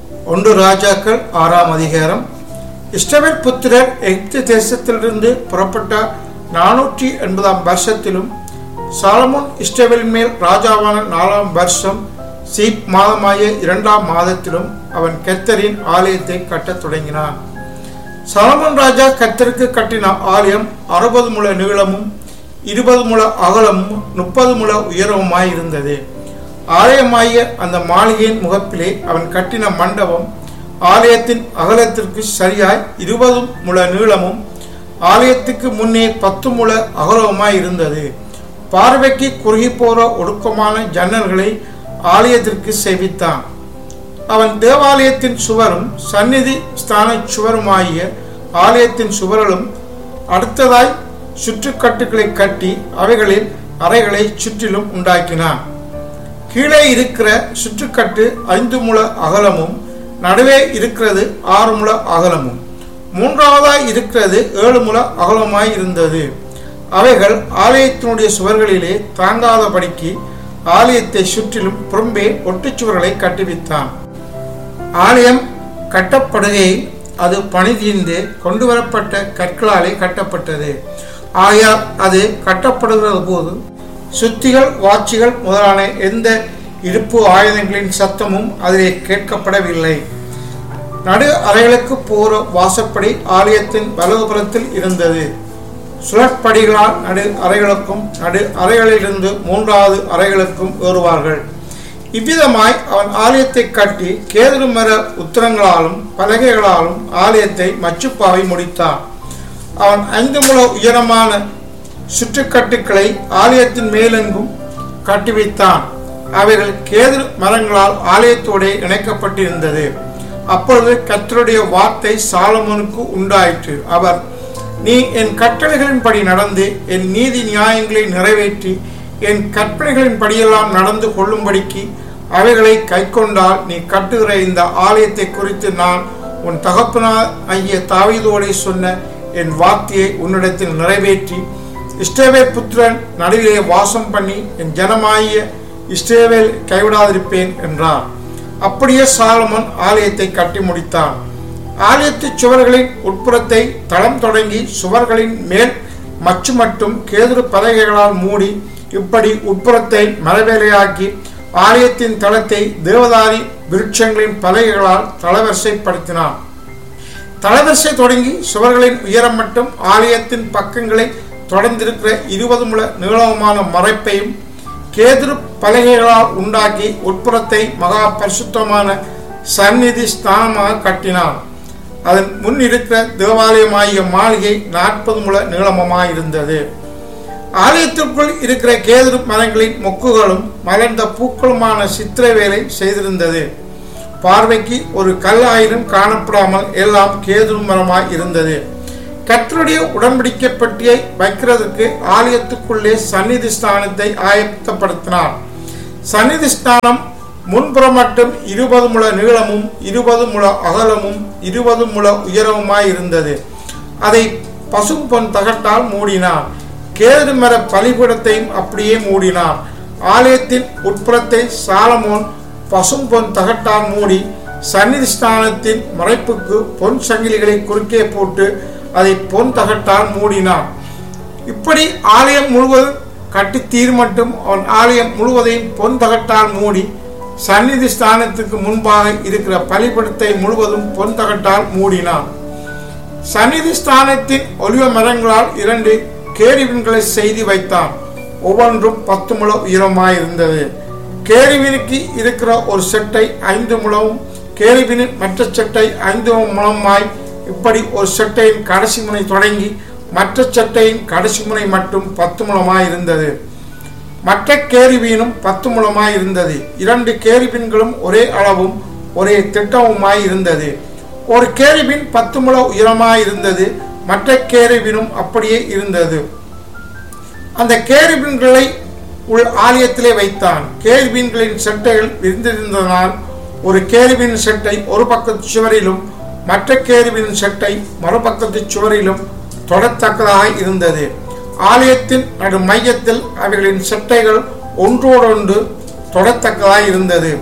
ஒன்று ராஜாக்கள் ஆறாம் அதிகாரம் இஸ்ரவேல் புத்திரர் எகிப்து தேசத்திலிருந்து புறப்பட்ட நானூற்றி எண்பதாம் வருஷத்திலும் சாலமோன் இஸ்ரவேலின் மேல் ராஜாவான நாலாம் வருஷம் சீப் மாதமாய இரண்டாம் மாதத்திலும் அவன் கெத்தரின் ஆலயத்தை கட்டத் தொடங்கினான் சாலமோன் ராஜா கத்தருக்கு கட்டின ஆலயம் அறுபது முழ நீளமும் இருபது முழ அகலமும் முப்பது முழ உயரமுமாயிருந்தது ஆலயமாகிய அந்த மாளிகையின் முகப்பிலே அவன் கட்டின மண்டபம் ஆலயத்தின் அகலத்திற்கு சரியாய் இருபது முழ நீளமும் ஆலயத்துக்கு முன்னே பத்து முழ அகலவுமாய் இருந்தது பார்வைக்கு குறுகி போற ஒடுக்கமான ஜன்னல்களை ஆலயத்திற்கு செவித்தான் அவன் தேவாலயத்தின் சுவரும் சந்நிதி ஸ்தான சுவருமாகிய ஆலயத்தின் சுவர்களும் அடுத்ததாய் சுற்றுக்கட்டுகளை கட்டி அவைகளில் அறைகளை சுற்றிலும் உண்டாக்கினான் கீழே இருக்கிற சுற்றுக்கட்டு ஐந்து முழ அகலமும் நடுவே இருக்கிறது ஆறு முழ அகலமும் மூன்றாவதாய் இருக்கிறது ஏழு முழ அகலமாய் இருந்தது அவைகள் ஆலயத்தினுடைய சுவர்களிலே தாங்காதபடிக்கு ஆலயத்தை சுற்றிலும் புறம்பே ஒட்டுச்சுவர்களை கட்டுவித்தான் ஆலயம் கட்டப்படுகையில் அது பணிதீர்ந்து கொண்டு வரப்பட்ட கற்களாலே கட்டப்பட்டது ஆகையால் அது கட்டப்படுகிற போது சுத்திகள் வாட்சிகள் முதலான எந்த இருப்பு ஆயுதங்களின் சத்தமும் அதிலே கேட்கப்படவில்லை நடு அறைகளுக்கு போற வாசப்படி ஆலயத்தின் வலதுபுறத்தில் இருந்தது சுழற்படிகளால் நடு அறைகளுக்கும் நடு அறைகளிலிருந்து மூன்றாவது அறைகளுக்கும் ஏறுவார்கள் இவ்விதமாய் அவன் ஆலயத்தை கட்டி கேதுரு மர உத்தரங்களாலும் பலகைகளாலும் ஆலயத்தை மச்சுப்பாவை முடித்தான் அவன் ஐந்து முழ உயரமான சுற்றுக்கட்டுக்களை ஆலயத்தின் மேலெங்கும் கட்டி வைத்தான் அவைகள் கேதுரு மரங்களால் ஆலயத்தோடு இணைக்கப்பட்டிருந்தது அப்பொழுது கத்தருடைய வார்த்தை சாலமோனுக்கு உண்டாயிற்று அவர் நீ என் கட்டளைகளின்படி நடந்து என் நீதி நியாயங்களை நிறைவேற்றி என் கற்பனைகளின் படியெல்லாம் நடந்து கொள்ளும்படிக்கு அவைகளை கைக்கொண்டால் நீ கட்டுகிற இந்த ஆலயத்தை குறித்து நான் உன் தகப்பனார் ஐய தாவீதோடே சொன்ன என் வார்த்தையை உன்னிடத்தில் நிறைவேற்றி இஸ்ரேவேல் புத்திரன் நடுவிலே வாசம் பண்ணி என் ஜனமாகிய இஸ்ரேவேல் கைவிடாதிருப்பேன் என்றார் அப்படியே சாலமன் ஆலயத்தை கட்டி முடித்தான் ஆலயத்து சுவர்களின் உட்புறத்தை தளம் தொடங்கி சுவர்களின் மேல் மச்சு மட்டும் கேதுரு பலகைகளால் மூடி இப்படி உட்புறத்தை மரவேலையாக்கி ஆலயத்தின் தளத்தை தேவதாரி விருட்சங்களின் பலகைகளால் தளவரிசைப்படுத்தினான் தளவரிசை தொடங்கி சுவர்களின் உயரம் மட்டும் ஆலயத்தின் பக்கங்களை தொடர்ந்திருக்கிற இருபது முழ நீளமான மறைப்பையும் கேதுரு பலகைகளால் உண்டாக்கி உட்புறத்தை மகா பரிசுத்தமான சந்நிதி ஸ்தானமாக கட்டினான் அதன் முன் இருக்கிற தேவாலயமாகிய மாளிகை நாற்பது முழ நீளமமாயிருந்தது ஆலயத்திற்குள் இருக்கிற கேதுரு மரங்களின் மொக்குகளும் மலர்ந்த பூக்களுமான சித்திர வேலை செய்திருந்தது பார்வைக்கு ஒரு கல்லாயிரம் காணப்படாமல் எல்லாம் கேதுரு மரமாய் இருந்தது கத்தருடைய உடன்படிக்கை பட்டியை வைக்கிறதுக்கு ஆலயத்துக்குள்ளே சந்நிதி ஸ்தானத்தை ஆயத்தப்படுத்தினார் சந்நிதி ஸ்தானம் முன்புறம் மட்டும் இருபது முழ நீளமும் இருபது முழ அகலமும் இருபது முழ உயரமுமாய் இருந்தது அதை பசும் பொன் தகட்டால் மூடினார் கேது மர பலிபீடத்தையும் அப்படியே மூடினார் ஆலயத்தின் உட்புறத்தை சாலமோன் பசும் பொன் தகட்டால் மூடி சந்நிதி ஸ்தானத்தின் மறைப்புக்கு பொன் சங்கிலிகளை குறுக்கே போட்டு அதை பொன் தகட்டால் மூடினான் இப்படி ஆலயம் முழுவதும் கட்டி தீர் மட்டும் அவன் ஆலயம் முழுவதையும் பொன் தகட்டால் மூடி சந்நிதி ஸ்தானத்துக்கு முன்பாக இருக்கிற பலிபடத்தை முழுவதும் பொன் தகட்டால் மூடினான் சந்நிதி ஸ்தானத்தின் ஒலிவ மரங்களால் இரண்டு கேரிவின்களை செய்து வைத்தான் ஒவ்வொன்றும் பத்து முழ உயரமாயிருந்தது கேரிவினுக்கு இருக்கிற ஒரு செட்டை ஐந்து முழமும் கேரிவினின் மற்ற செட்டை ஐந்து முழமாய் இப்படி ஒரு செட்டையின் கடைசி முனை தொடங்கி மற்ற சட்டையின் கடைசி முனை மட்டும் பத்து முழமாய் இருந்தது மற்ற கேரிபீனும் பத்து முழமாய் இருந்தது இரண்டு கேரிபீன்களும் ஒரே அளவும் ஒரே திட்டமுமாய் இருந்தது ஒரு கேரிபின் பத்து முழ உயரமாய் இருந்தது மற்ற கேரிபினும் அப்படியே இருந்தது அந்த கேரிபின்களை உள் ஆலயத்திலே வைத்தான் கேரிபீன்களின் செட்டைகள் விரிந்திருந்ததனால் ஒரு கேரிபின் செட்டை ஒரு பக்கத்து சுவரிலும் மற்ற கேரிபின் செட்டை மறுபக்கத்து சுவரிலும் தொடத்தக்கதாக இருந்தது ஆலயத்தின் நடு மையத்தில் அவைகளின் செட்டைகள் ஒன்றோடொன்று தொடத்தக்கதாய் இருந்தது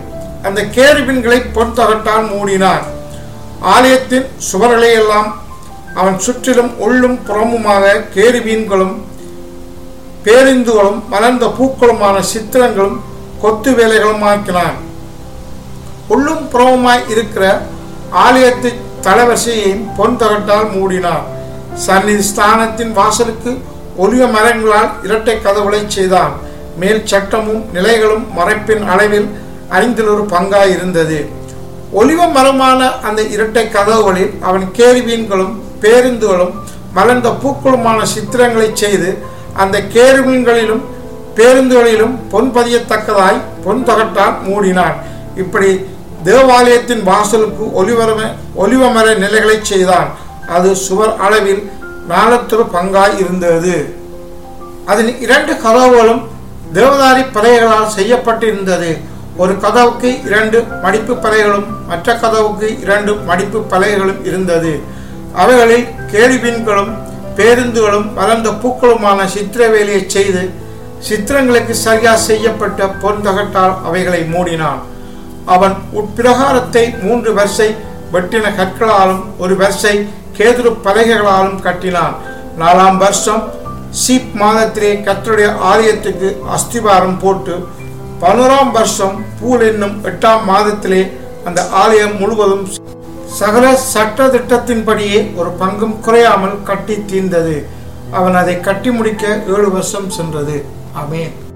அந்த கேருபின்களை பொன் தகட்டால் மூடினான் ஆலயத்தின் சுவர்களை எல்லாம் அவன் சுற்றிலும் உள்ளும் புறமுமாக கேருபீன்களும் பேரிந்துகளும் மலர்ந்த பூக்களுமான சித்திரங்களும் கொத்து வேலைகளும் ஆக்கினான் உள்ளும் புறமுமாய் இருக்கிற ஆலயத்தை தலைவரிசையையும் பொன் தகட்டால் மூடினார் சந்நிதி ஸ்தானத்தின் வாசலுக்கு ஒலிவ மரங்களால் இரட்டை கதவுகளை செய்தான் மேல் சட்டமும் நிலைகளும் மறைப்பின் அளவில் ஐந்தில் ஒரு பங்காய் இருந்தது ஒலிவ மரமான அந்த இரட்டை கதவுகளில் அவன் கேருவீன்களும் பேருந்துகளும் மலர்ந்த பூக்களுமான சித்திரங்களை செய்து அந்த கேருவீன்களிலும் பேருந்துகளிலும் பொன் பதியத்தக்கதாய் பொன் தகட்டால் மூடினான் இப்படி தேவாலயத்தின் வாசலுக்கு ஒலிவரம ஒலிவமர நிலைகளை செய்தான் அது சுவர் அளவில் நாலத்தொரு பங்காய் இருந்தது அதன் இரண்டு கதவுகளும் தேவதாரி பலகைகளால் செய்யப்பட்டிருந்தது ஒரு கதவுக்கு இரண்டு மடிப்பு பலகைகளும் மற்ற கதவுக்கு இரண்டு மடிப்பு பலகைகளும் இருந்தது அவைகளில் கேள்வின்களும் பேருந்துகளும் வளர்ந்த பூக்களுமான சித்திரவேலியை செய்து சித்திரங்களுக்கு சரியா செய்யப்பட்ட பொன் தகட்டால் அவைகளை மூடினான் அவன் உட்பிரகாரத்தை மூன்று வரிசை வெட்டின கற்களாலும் ஒரு வரிசை கேதுரு பலகைகளாலும் கட்டினான் நாலாம் வருஷம் சீப் மாதத்திலே கத்தருடைய ஆலயத்துக்கு அஸ்திவாரம் போட்டு பதினோராம் வருஷம் பூல் என்னும் எட்டாம் மாதத்திலே அந்த ஆலயம் முழுவதும் சகல சட்ட திட்டத்தின்படியே ஒரு பங்கும் குறையாமல் கட்டி தீர்ந்தது அவன் அதை கட்டி முடிக்க ஏழு வருஷம் சென்றது ஆமென்